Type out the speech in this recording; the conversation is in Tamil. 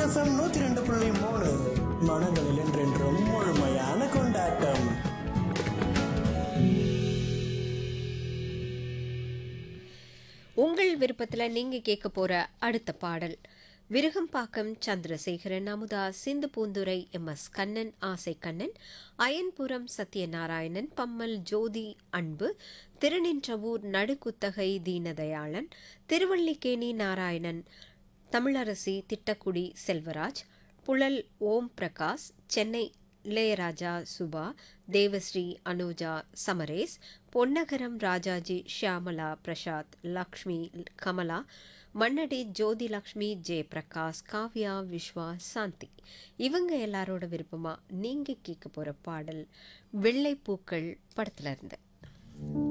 எஃப்எம் நூத்தி ரெண்டு புள்ளி மூணு மனங்களில் என்றென்றும் முழுமையான கொண்டாட்டம் உங்கள் விருப்பத்தில் நீங்கள் கேட்க போகிற அடுத்த பாடல் விருகம்பாக்கம் சந்திரசேகரன் அமுதா சிந்து பூந்துரை எம் எஸ் கண்ணன் ஆசை கண்ணன் அயன்புரம் சத்யநாராயணன் பம்மல் ஜோதி அன்பு திருநின்றவூர் நடுக்குத்தகை தீனதயாளன் திருவள்ளிக்கேணி நாராயணன் தமிழரசி திட்டக்குடி செல்வராஜ் புழல் ஓம் பிரகாஷ் சென்னை இளையராஜா சுபா தேவஸ்ரீ அனுஜா சமரேஸ் பொன்னகரம் ராஜாஜி ஷியாமலா பிரசாத் லக்ஷ்மி கமலா மன்னடி ஜோதி லக்ஷ்மி ஜெயபிரகாஷ் காவ்யா விஸ்வா சாந்தி இவங்க எல்லாரோட விருப்பமா நீங்க கேட்க போற பாடல் வெள்ளைப்பூக்கள் படத்துல இருந்து